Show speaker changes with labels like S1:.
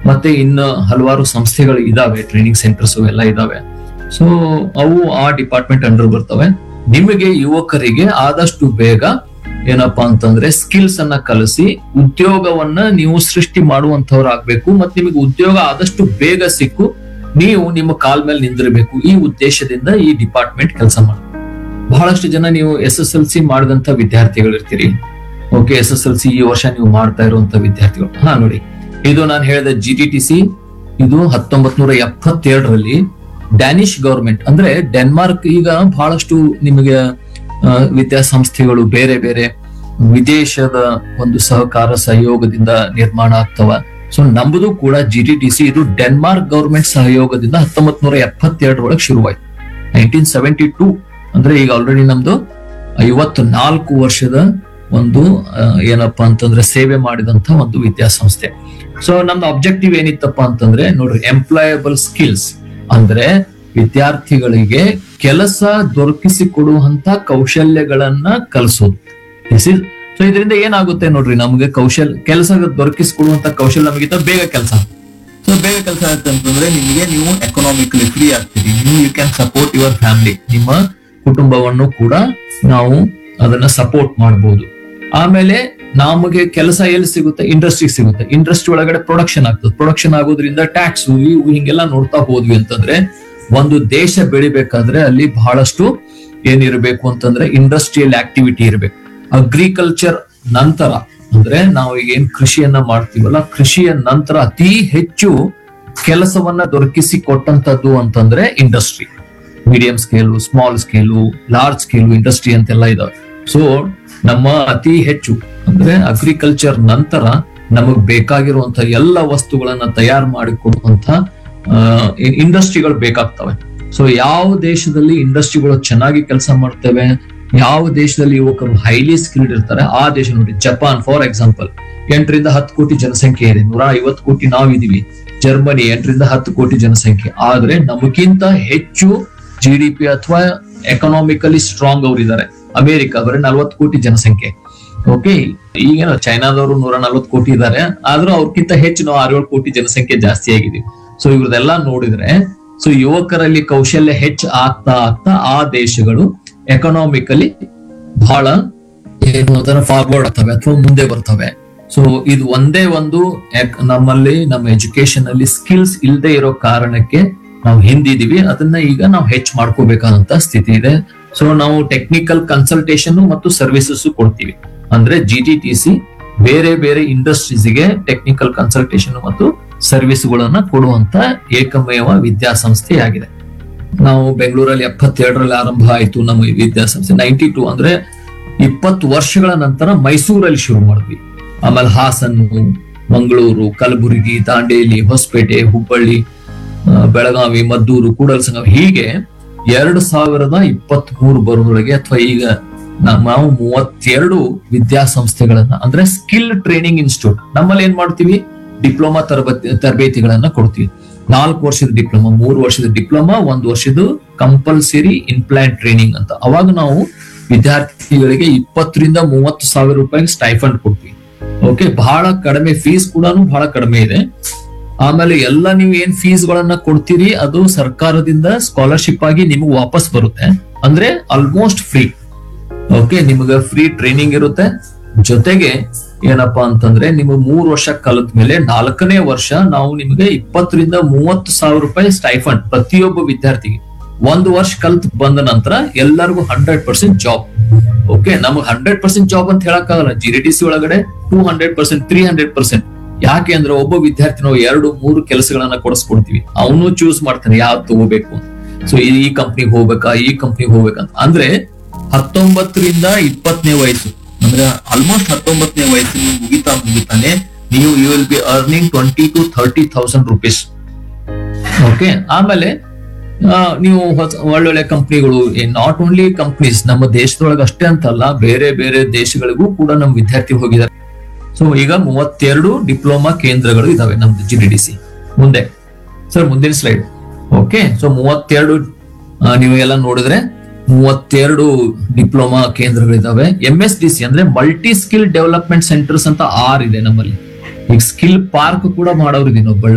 S1: ಮತ್ತೆ ಇನ್ನು ಹಲವಾರು ಸಂಸ್ಥೆಗಳು ಇದಾವೆ ಟ್ರೈನಿಂಗ್ ಸೆಂಟರ್ಸ್ ಎಲ್ಲ ಇದಾವೆ ಸೊ ಅವು ಆ ಡಿಪಾರ್ಟ್ಮೆಂಟ್ ಅಂಡರ್ ಬರ್ತವೆ ನಿಮಗೆ ಯುವಕರಿಗೆ ಆದಷ್ಟು ಬೇಗ ಏನಪ್ಪಾ ಅಂತಂದ್ರೆ ಸ್ಕಿಲ್ಸ್ ಅನ್ನ ಕಲಿಸಿ ಉದ್ಯೋಗವನ್ನ ನೀವು ಸೃಷ್ಟಿ ಮಾಡುವಂತವ್ರು ಆಗ್ಬೇಕು ಮತ್ತೆ ನಿಮಗೆ ಉದ್ಯೋಗ ಆದಷ್ಟು ಬೇಗ ಸಿಕ್ಕು ನೀವು ನಿಮ್ಮ ಕಾಲ್ ಮೇಲೆ ನಿಂದಿರಬೇಕು ಈ ಉದ್ದೇಶದಿಂದ ಈ ಡಿಪಾರ್ಟ್ಮೆಂಟ್ ಕೆಲಸ ಮಾಡಿ ಬಹಳಷ್ಟು ಜನ ನೀವು ಎಸ್ ಎಸ್ ಎಲ್ ಸಿ ಮಾಡಿದಂತ ವಿದ್ಯಾರ್ಥಿಗಳು ಇರ್ತೀರಿ okay S S L C ಈ ವರ್ಷ ನೀವು ಮಾಡ್ತಾ ಇರುವಂತ ವಿದ್ಯಾರ್ಥಿಗಳು ಹಾ ನೋಡಿ ಇದು ನಾನು ಹೇಳಿದ ಜಿ ಟಿ ಟಿ ಸಿ ಇದು ಹತ್ತೊಂಬತ್ ನೂರ ಎಪ್ಪತ್ತೆರಡರಲ್ಲಿ ಡ್ಯಾನಿಶ್ ಗವರ್ಮೆಂಟ್ ಅಂದ್ರೆ ಡೆನ್ಮಾರ್ಕ್ ಈಗ ಬಹಳಷ್ಟು ನಿಮಗೆ ಆ, ವಿದ್ಯಾಸಂಸ್ಥೆಗಳು ಬೇರೆ ಬೇರೆ ವಿದೇಶದ ಒಂದು ಸಹಕಾರ ಸಹಯೋಗದಿಂದ ನಿರ್ಮಾಣ ಆಗ್ತವ ಸೊ ನಮ್ಮದು ಕೂಡ ಜಿ ಟಿ ಟಿ ಸಿ ಇದು ಡೆನ್ಮಾರ್ಕ್ ಗವರ್ಮೆಂಟ್ ಸಹಯೋಗದಿಂದ ಹತ್ತೊಂಬತ್ ನೂರ ಎಪ್ಪತ್ತೆರಡರೊಳಗೆ ಶುರುವಾಯ್ತು ನೈನ್ಟೀನ್ ಸೆವೆಂಟಿ ಟೂ ಅಂದ್ರೆ ಈಗ ಆಲ್ರೆಡಿ ನಮ್ದು ಐವತ್ತು ನಾಲ್ಕು ವರ್ಷದ ಒಂದು ಆ, ಏನಪ್ಪಾ ಅಂತಂದ್ರೆ ಸೇವೆ ಮಾಡಿದಂತ ಒಂದು ವಿದ್ಯಾಸಂಸ್ಥೆ ಸೊ ನಮ್ದು ಅಬ್ಜೆಕ್ಟಿವ್ ಏನಿತ್ತಪ್ಪ ಅಂತಂದ್ರೆ ನೋಡ್ರಿ ಎಂಪ್ಲಾಯಬಲ್ ಸ್ಕಿಲ್ಸ್ ಅಂದ್ರೆ ವಿದ್ಯಾರ್ಥಿಗಳಿಗೆ ಕೆಲಸ ದೊರಕಿಸಿಕೊಡುವಂತ ಕೌಶಲ್ಯಗಳನ್ನ ಕಲಿಸೋದು ದಿಸ್ ಇಸ್ ಸೊ ಇದರಿಂದ ಏನಾಗುತ್ತೆ ನೋಡ್ರಿ ನಮ್ಗೆ ಕೌಶಲ್ ಕೆಲಸ ದೊರಕಿಸಿಕೊಡುವಂತ ಕೌಶಲ್ಯ ನಮಗಿಂತ ಬೇಗ ಕೆಲಸ ಸೊ ಬೇಗ ಕೆಲಸ ಆಗುತ್ತೆ ಅಂತಂದ್ರೆ ನಿಮಗೆ ನೀವು ಎಕನಾಮಿಕಲಿ ಫ್ರೀ ಆಗ್ತೀರಿ ನೀವು you can support your family ನಿಮ್ಮ ಕುಟುಂಬವನ್ನು ಕೂಡ ನಾವು ಅದನ್ನ ಸಪೋರ್ಟ್ ಮಾಡಬಹುದು ಆಮೇಲೆ ನಮಗೆ ಕೆಲಸ ಎಲ್ಲಿ ಸಿಗುತ್ತೆ ಇಂಡಸ್ಟ್ರಿ ಸಿಗುತ್ತೆ ಇಂಡಸ್ಟ್ರಿ ಒಳಗಡೆ ಪ್ರೊಡಕ್ಷನ್ ಆಗ್ತದೆ ಪ್ರೊಡಕ್ಷನ್ ಆಗೋದ್ರಿಂದ ಟ್ಯಾಕ್ಸ್ ಇವು ಹಿಂಗೆಲ್ಲ ನೋಡ್ತಾ ಹೋದ್ವಿ ಅಂತಂದ್ರೆ ಒಂದು ದೇಶ ಬೆಳಿಬೇಕಾದ್ರೆ ಅಲ್ಲಿ ಬಹಳಷ್ಟು ಏನಿರಬೇಕು ಅಂತಂದ್ರೆ ಇಂಡಸ್ಟ್ರಿಯಲ್ ಆಕ್ಟಿವಿಟಿ ಇರಬೇಕು ಅಗ್ರಿಕಲ್ಚರ್ ನಂತರ ಅಂದ್ರೆ ನಾವು ಈಗ ಏನ್ ಕೃಷಿಯನ್ನ ಮಾಡ್ತೀವಲ್ಲ ಕೃಷಿಯ ನಂತರ ಅತಿ ಹೆಚ್ಚು ಕೆಲಸವನ್ನ ದೊರಕಿಸಿ ಕೊಟ್ಟಂತದ್ದು ಅಂತಂದ್ರೆ industry medium scale small scale large scale industry ಅಂತೆಲ್ಲ ಇದಾವೆ ಸೊ ನಮ್ಮ ಅತಿ ಹೆಚ್ಚು ಅಂದ್ರೆ ಅಗ್ರಿಕಲ್ಚರ್ ನಂತರ ನಮಗ್ ಬೇಕಾಗಿರುವಂತ ಎಲ್ಲ ವಸ್ತುಗಳನ್ನ ತಯಾರು ಮಾಡಿಕೊಡುವಂತ ಇಂಡಸ್ಟ್ರಿಗಳು ಬೇಕಾಗ್ತವೆ ಸೊ ಯಾವ ದೇಶದಲ್ಲಿ ಇಂಡಸ್ಟ್ರಿಗಳು ಚೆನ್ನಾಗಿ ಕೆಲಸ ಮಾಡ್ತವೆ ಯಾವ ದೇಶದಲ್ಲಿ ಯುವಕರು ಹೈಲಿ ಸ್ಕಿಲ್ಡ್ ಇರ್ತಾರೆ ಆ ದೇಶ ನೋಡಿ ಜಪಾನ್ ಫಾರ್ ಎಕ್ಸಾಂಪಲ್ ಎಂಟರಿಂದ ಹತ್ತು ಕೋಟಿ ಜನಸಂಖ್ಯೆ ಇದೆ ನೂರ ಐವತ್ತು ಕೋಟಿ ನಾವಿದೀವಿ ಜರ್ಮನಿ ಎಂಟರಿಂದ ಹತ್ತು ಕೋಟಿ ಜನಸಂಖ್ಯೆ ಆದ್ರೆ ನಮಗಿಂತ ಹೆಚ್ಚು ಜಿ ಡಿ ಪಿ ಅಥವಾ ಎಕನಾಮಿಕಲಿ ಸ್ಟ್ರಾಂಗ್ ಅವರಿದ್ದಾರೆ ಅಮೆರಿಕ ಬರೀ ನಲ್ವತ್ತು ಕೋಟಿ ಜನಸಂಖ್ಯೆ ಓಕೆ ಈಗೇನು ಚೈನಾದವರು ನೂರ ನಲ್ವತ್ತು ಕೋಟಿ ಇದ್ದಾರೆ ಆದ್ರೂ ಅವ್ರಕ್ಕಿಂತ ಹೆಚ್ಚು ನಾವು ಆರೇಳು ಕೋಟಿ ಜನಸಂಖ್ಯೆ ಜಾಸ್ತಿ ಆಗಿದೀವಿ ಸೊ ಇವ್ರದೆಲ್ಲ ನೋಡಿದ್ರೆ ಸೊ ಯುವಕರಲ್ಲಿ ಕೌಶಲ್ಯ ಹೆಚ್ಚು ಆಗ್ತಾ ಆಗ್ತಾ ಆ ದೇಶಗಳು ಎಕನಾಮಿಕಲಿ ಬಹಳ ಏನು ಅಂತಾನೆ ಫಾರ್ವರ್ಡ್ ಆಗ್ತವೆ ಅಥವಾ ಮುಂದೆ ಬರ್ತವೆ ಸೊ ಇದು ಒಂದೇ ಒಂದು ಯಾಕ್- ನಮ್ಮಲ್ಲಿ ನಮ್ಮ ಎಜುಕೇಶನ್ ಅಲ್ಲಿ ಸ್ಕಿಲ್ಸ್ ಇಲ್ಲದೆ ಇರೋ ಕಾರಣಕ್ಕೆ ನಾವು ಹಿಂದಿದೀವಿ ಅದನ್ನ ಈಗ ನಾವು ಹೆಚ್ಚು ಮಾಡ್ಕೋಬೇಕಾದಂತ ಸ್ಥಿತಿ ಇದೆ ಸೊ ನಾವು ಟೆಕ್ನಿಕಲ್ ಕನ್ಸಲ್ಟೇಷನ್ ಮತ್ತು ಸರ್ವಿಸಸ್ ಕೊಡ್ತೀವಿ ಅಂದ್ರೆ ಜಿ ಟಿ ಟಿ ಸಿ ಬೇರೆ ಬೇರೆ ಇಂಡಸ್ಟ್ರೀಸ್ಗೆ ಟೆಕ್ನಿಕಲ್ ಕನ್ಸಲ್ಟೇಷನ್ ಮತ್ತು ಸರ್ವಿಸ್ಗಳನ್ನ ಕೊಡುವಂತ ಏಕಮೇವ ವಿದ್ಯಾಸಂಸ್ಥೆಯಾಗಿದೆ ನಾವು ಬೆಂಗಳೂರಲ್ಲಿ ಎಪ್ಪತ್ತೆರಡರಲ್ಲಿ ಆರಂಭ ಆಯ್ತು ನಮ್ಮ ಈ ವಿದ್ಯಾಸಂಸ್ಥೆ ನೈಂಟಿ ಟೂ ಅಂದ್ರೆ ಇಪ್ಪತ್ತು ವರ್ಷಗಳ ನಂತರ ಮೈಸೂರಲ್ಲಿ ಶುರು ಮಾಡಿದ್ವಿ ಆಮೇಲೆ ಹಾಸನ್ನು ಮಂಗಳೂರು ಕಲಬುರಗಿ ದಾಂಡೇಲಿ ಹೊಸಪೇಟೆ ಹುಬ್ಬಳ್ಳಿ ಆ, ಬೆಳಗಾವಿ ಮದ್ದೂರು ಕೂಡಲಸಂಗಮ ಹೀಗೆ ಎರಡು ಸಾವಿರದ ಇಪ್ಪತ್ತ್ ಮೂರು ಬರೋದ್ರೊಳಗೆ ಅಥವಾ ಈಗ ನ- ನಾವು ಮೂವತ್ತೆರಡು ವಿದ್ಯಾಸಂಸ್ಥೆಗಳನ್ನ ಅಂದ್ರೆ ಸ್ಕಿಲ್ ಟ್ರೈನಿಂಗ್ ಇನ್ಸ್ಟಿಟ್ಯೂಟ್ ನಮ್ಮಲ್ಲಿ ಏನ್ ಮಾಡ್ತೀವಿ ಡಿಪ್ಲೊಮಾ ತರಬೇತಿ ತರಬೇತಿಗಳನ್ನ ಕೊಡ್ತೀವಿ ನಾಲ್ಕು ವರ್ಷದ ಡಿಪ್ಲೊಮಾ ಮೂರು ವರ್ಷದ ಡಿಪ್ಲೊಮಾ ಒಂದು ವರ್ಷದ ಕಂಪಲ್ಸರಿ ಇನ್ಪ್ಲಾಂಟ್ ಟ್ರೈನಿಂಗ್ ಅಂತ ಅವಾಗ ನಾವು ವಿದ್ಯಾರ್ಥಿಗಳಿಗೆ ಇಪ್ಪತ್ತರಿಂದ ಮೂವತ್ತು ಸಾವಿರ ರೂಪಾಯಿ ಸ್ಟೈಫಂಡ್ ಕೊಡ್ತೀವಿ ಓಕೆ ಬಹಳ ಕಡಿಮೆ ಫೀಸ್ ಕೂಡ ಬಹಳ ಕಡಿಮೆ ಇದೆ ಆಮೇಲೆ ಎಲ್ಲ ನೀವು ಏನ್ ಫೀಸ್ ಗಳನ್ನ ಕೊಡ್ತೀರಿ ಅದು ಸರ್ಕಾರದಿಂದ ಸ್ಕಾಲರ್ಶಿಪ್ ಆಗಿ ನಿಮಗೆ ವಾಪಸ್ ಬರುತ್ತೆ ಅಂದ್ರೆ ಆಲ್ಮೋಸ್ಟ್ ಫ್ರೀ ಓಕೆ ನಿಮಗೆ ಫ್ರೀ ಟ್ರೈನಿಂಗ್ ಇರುತ್ತೆ ಜೊತೆಗೆ ಏನಪ್ಪಾ ಅಂತಂದ್ರೆ ನೀವು ಮೂರು ವರ್ಷ ಕಲಿತ ಮೇಲೆ ನಾಲ್ಕನೇ ವರ್ಷ ನಾವು ನಿಮಗೆ ಇಪ್ಪತ್ತರಿಂದ ಮೂವತ್ತು ಸಾವಿರ ರೂಪಾಯಿ ಸ್ಟೈಫಂಡ್ ಪ್ರತಿಯೊಬ್ಬ ವಿದ್ಯಾರ್ಥಿಗೆ ಒಂದು ವರ್ಷ ಕಲ್ತ್ ಬಂದ ನಂತರ ಎಲ್ಲರಿಗೂ ಹಂಡ್ರೆಡ್ ಪರ್ಸೆಂಟ್ ಜಾಬ್ ಓಕೆ ನಮಗೆ ಹಂಡ್ರೆಡ್ ಪರ್ಸೆಂಟ್ ಜಾಬ್ ಅಂತ ಹೇಳಕ್ಕಾಗಲ್ಲ ಜಿ ಡಿ ಟಿ ಸಿ ಒಳಗಡೆ two hundred percent three hundred percent ಯಾಕೆ ಅಂದ್ರೆ ಒಬ್ಬ ವಿದ್ಯಾರ್ಥಿ ನಾವು ಎರಡು ಮೂರು ಕೆಲಸಗಳನ್ನ ಕೊಡಿಸ್ಕೊಡ್ತೀವಿ ಅವನು ಚೂಸ್ ಮಾಡ್ತಾನೆ ಯಾವ್ದು ತಗೋಬೇಕು ಸೊ ಈ ಕಂಪ್ನಿಗೆ ಹೋಗ್ಬೇಕಾ ಈ ಕಂಪ್ನಿಗೆ ಹೋಗ್ಬೇಕಂತ ಅಂದ್ರೆ ಹತ್ತೊಂಬತ್ತರಿಂದ ಇಪ್ಪತ್ತನೇ ವಯಸ್ಸು ಅಂದ್ರೆ ಆಲ್ಮೋಸ್ಟ್ ಹತ್ತೊಂಬತ್ತನೇ ವಯಸ್ಸು ನೀವು ಮುಗಿತಾ ಮುಗಿತಾನೆ ನೀವು you will be earning twenty to thirty thousand rupees okay ಆಮೇಲೆ ಆ, ನೀವು ಹೊಸ- ಒಳ್ಳೊಳ್ಳೆ ಕಂಪ್ನಿಗಳು ನಾಟ್ ಓನ್ಲಿ ಕಂಪ್ನೀಸ್ ನಮ್ಮ ದೇಶದೊಳಗೆ ಅಷ್ಟೇ ಅಂತಲ್ಲ ಬೇರೆ ಬೇರೆ ದೇಶಗಳಿಗೂ ಕೂಡ ನಮ್ಮ ವಿದ್ಯಾರ್ಥಿ ಹೋಗಿದ್ದಾರೆ ಸೊ ಈಗ ಮೂವತ್ತೆರಡು ಡಿಪ್ಲೊಮಾ ಕೇಂದ್ರಗಳು ಇದಾವೆ ನಮ್ದು ಜಿ ಡಿ ಡಿ ಸಿ ಮುಂದೆ ಸರ್ ಮುಂದಿನ ಸ್ಲೈಡ್ ಓಕೆ ಸೊ ಮೂವತ್ತೆರಡು ಆ, ನೀವು ಎಲ್ಲ ನೋಡಿದ್ರೆ ಮೂವತ್ತೆರಡು ಡಿಪ್ಲೊಮಾ ಕೇಂದ್ರಗಳಿದಾವೆ ಎಂ ಎಸ್ ಡಿ ಸಿ ಅಂದ್ರೆ ಮಲ್ಟಿ ಸ್ಕಿಲ್ ಡೆವಲಪ್ಮೆಂಟ್ ಸೆಂಟರ್ಸ್ ಅಂತ ಆರ್ ಇದೆ ನಮ್ಮಲ್ಲಿ ಈಗ ಸ್ಕಿಲ್ ಪಾರ್ಕ್ ಕೂಡ ಮಾಡೋರು ಇದೀವಿ ನಾವು